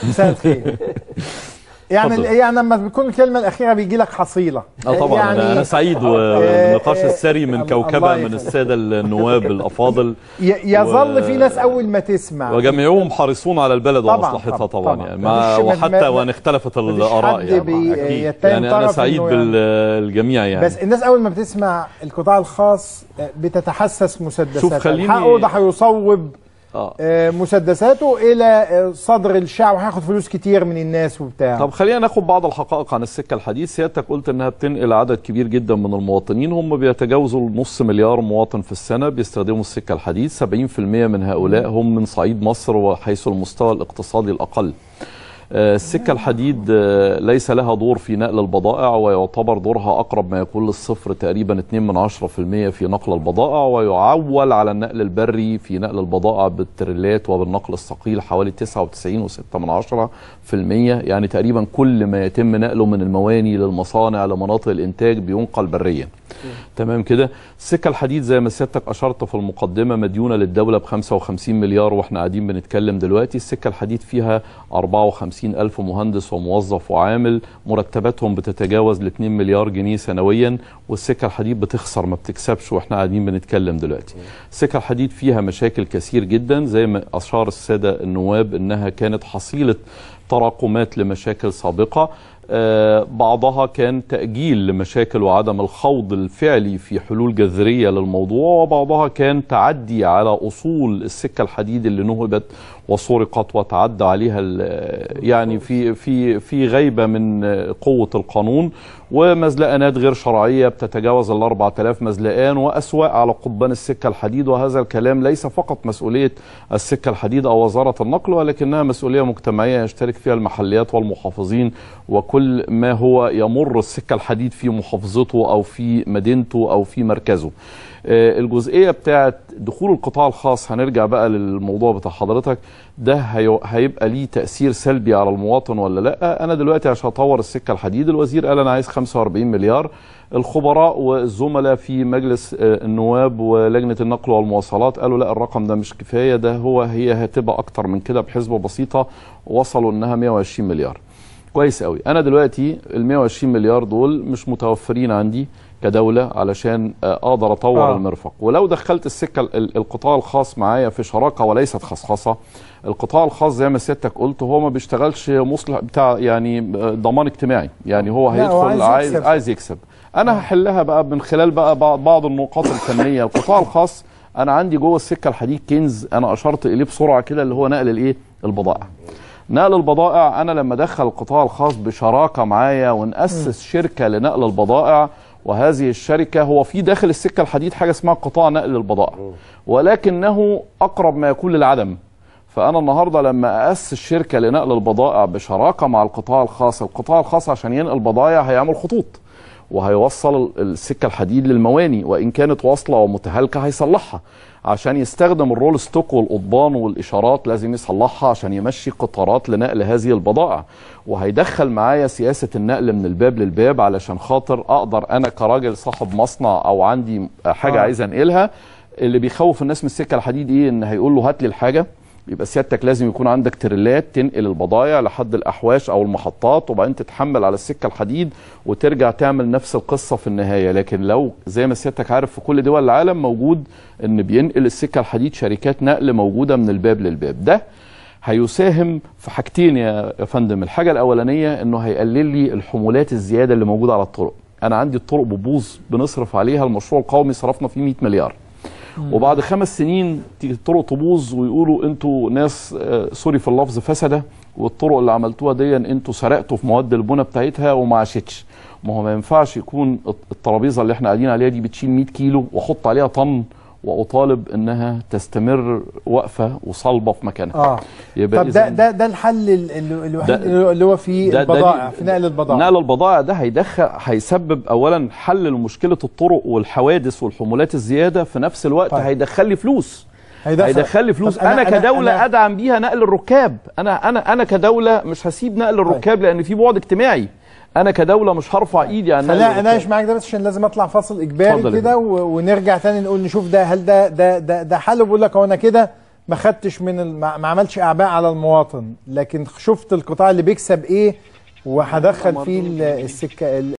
مساء الخير يعني اتفضل. يعني لما بتكون الكلمه الاخيره بيجي لك حصيله اه طبعا يعني انا انا سعيد آه، والنقاش آه، السري من الله كوكبه من يخليك. الساده النواب الافاضل ي- يظل و- في ناس اول ما تسمع وجميعهم حريصون على البلد طبعاً، ومصلحتها طبعاً، طبعا طبعاً. يعني ما مفيش- ما- وحتى ما- وان اختلفت مفيش الاراء حد يعني بي- أكيد. يتهم يعني انا طرف سعيد إنه يعني- بالجميع يعني بس الناس اول ما بتسمع القطاع الخاص آه، بتتحسس مسدسات شوف خليني- حقه ده هيصوب آه. آه، مسدساته الى آه، صدر الشعب وهياخد فلوس كتير من الناس وبتاع طب خلينا ناخد بعض الحقائق عن السكه الحديث سيادتك قلت انها بتنقل عدد كبير جدا من المواطنين هم بيتجاوزوا نص مليار مواطن في السنه بيستخدموا السكه الحديث 70% من هؤلاء هم من صعيد مصر وحيث المستوى الاقتصادي الاقل آه، السكة الحديد آه، ليس لها دور في نقل البضائع ويعتبر دورها أقرب ما يكون للصفر تقريبا 2 من 10% في نقل البضائع ويعول على النقل البري في نقل البضائع بالتريلات وبالنقل الثقيل حوالي 99.6 من 10% يعني تقريبا كل ما يتم نقله من المواني للمصانع لمناطق الإنتاج بينقل بريا تمام كده السكة الحديد زي ما سيادتك أشرت في المقدمة مديونة للدولة ب 55 مليار وإحنا قاعدين بنتكلم دلوقتي السكة الحديد فيها 54 ألف مهندس وموظف وعامل مرتباتهم بتتجاوز ل 2 مليار جنيه سنويا والسكة الحديد بتخسر ما بتكسبش وإحنا قاعدين بنتكلم دلوقتي السكة الحديد فيها مشاكل كثير جدا زي ما أشار السادة النواب إنها كانت حصيلة تراكمات لمشاكل سابقة آه، بعضها كان تأجيل لمشاكل وعدم الخوض الفعلي في حلول جذرية للموضوع وبعضها كان تعدي على أصول السكة الحديد اللي نهبت وسرقت وتعدى عليها ال- يعني في في في غيبة من قوة القانون ومزلقانات غير شرعية بتتجاوز ال 4000 مزلقان وأسواق على قضبان السكة الحديد وهذا الكلام ليس فقط مسؤولية السكة الحديد أو وزارة النقل ولكنها مسؤولية مجتمعية يشترك فيها المحليات والمحافظين وكل ما هو يمر السكة الحديد في محافظته أو في مدينته أو في مركزه آه، الجزئية بتاعت دخول القطاع الخاص هنرجع بقى للموضوع بتاع حضرتك ده هي- هيبقى ليه تأثير سلبي على المواطن ولا لا أنا دلوقتي عشان أطور السكة الحديد الوزير قال أنا عايز 45 مليار الخبراء والزملاء في مجلس آه، النواب ولجنة النقل والمواصلات قالوا لا الرقم ده مش كفاية ده هو هي هتبقى أكتر من كده بحسبة بسيطة وصلوا إنها 120 مليار كويس قوي انا دلوقتي ال 120 مليار دول مش متوفرين عندي كدوله علشان آه، اقدر اطور آه. آه. المرفق ولو دخلت السكه ال- ال- القطاع الخاص معايا في شراكه وليست خصخصه القطاع الخاص زي ما سيادتك قلت هو ما بيشتغلش مصلح بتاع يعني آه، ضمان اجتماعي يعني هو لا، هو هيدخل عايز عايز يكسب. عايز يكسب انا هحلها بقى من خلال بقى بعض بعض النقاط الفنيه القطاع الخاص انا عندي جوه السكه الحديد كنز انا اشرت اليه بسرعه كده اللي هو نقل الايه البضائع نقل البضائع انا لما ادخل القطاع الخاص بشراكه معايا وناسس شركه لنقل البضائع وهذه الشركه هو في داخل السكه الحديد حاجه اسمها قطاع نقل البضائع ولكنه اقرب ما يكون للعدم فانا النهارده لما اسس شركه لنقل البضائع بشراكه مع القطاع الخاص القطاع الخاص عشان ينقل بضائع هيعمل خطوط وهيوصل السكه الحديد للمواني وان كانت واصله ومتهالكه هيصلحها عشان يستخدم الرول ستوك والقضبان والاشارات لازم يصلحها عشان يمشي قطارات لنقل هذه البضائع وهيدخل معايا سياسه النقل من الباب للباب علشان خاطر اقدر انا كراجل صاحب مصنع او عندي حاجه آه. آه. عايز انقلها اللي بيخوف الناس من السكه الحديد ايه ان هيقول له هات لي الحاجه يبقى سيادتك لازم يكون عندك تريلات تنقل البضائع لحد الاحواش او المحطات وبعدين تتحمل على السكه الحديد وترجع تعمل نفس القصه في النهايه لكن لو زي ما سيادتك عارف في كل دول العالم موجود ان بينقل السكه الحديد شركات نقل موجوده من الباب للباب ده هيساهم في حاجتين يا يا فندم الحاجه الاولانيه انه هيقلل لي الحمولات الزياده اللي موجوده على الطرق انا عندي الطرق ببوظ بنصرف عليها المشروع القومي صرفنا فيه 100 مليار وبعد خمس سنين تيجي الطرق تبوظ ويقولوا انتوا ناس آه، سوري في اللفظ فسده والطرق اللي عملتوها دي انتوا سرقتوا في مواد البنى بتاعتها وما عاشتش ما هو ما ينفعش يكون الت- الترابيزه اللي احنا قاعدين عليها دي بتشيل 100 كيلو واحط عليها طن واطالب انها تستمر واقفه وصلبه في مكانها اه يبقى طب ده إذن- ده ده الحل ال- ال- الوحيد ده- اللي هو في ده- ده البضائع ليه- في نقل البضائع نقل البضائع ده هيدخل هيسبب اولا حل لمشكله الطرق والحوادث والحمولات الزياده في نفس الوقت طيب. طيب. هيدخل لي فلوس هيدخل- هيدخل لي فلوس طب انا, أنا كدوله أنا- ادعم بيها نقل الركاب انا انا انا كدوله مش هسيب نقل الركاب لان في بعد اجتماعي انا كدوله مش هرفع ايدي عن نقل خلينا الركاب. اناقش معاك ده بس عشان لازم اطلع فاصل اجباري اتفضل يا كده و- ونرجع تاني نقول نشوف ده هل ده ده ده, ده حل بقول لك هو انا كده ما خدتش من ال... ما ما عملش اعباء على المواطن لكن شفت القطاع اللي بيكسب ايه وهدخل فيه ال- السكه ال-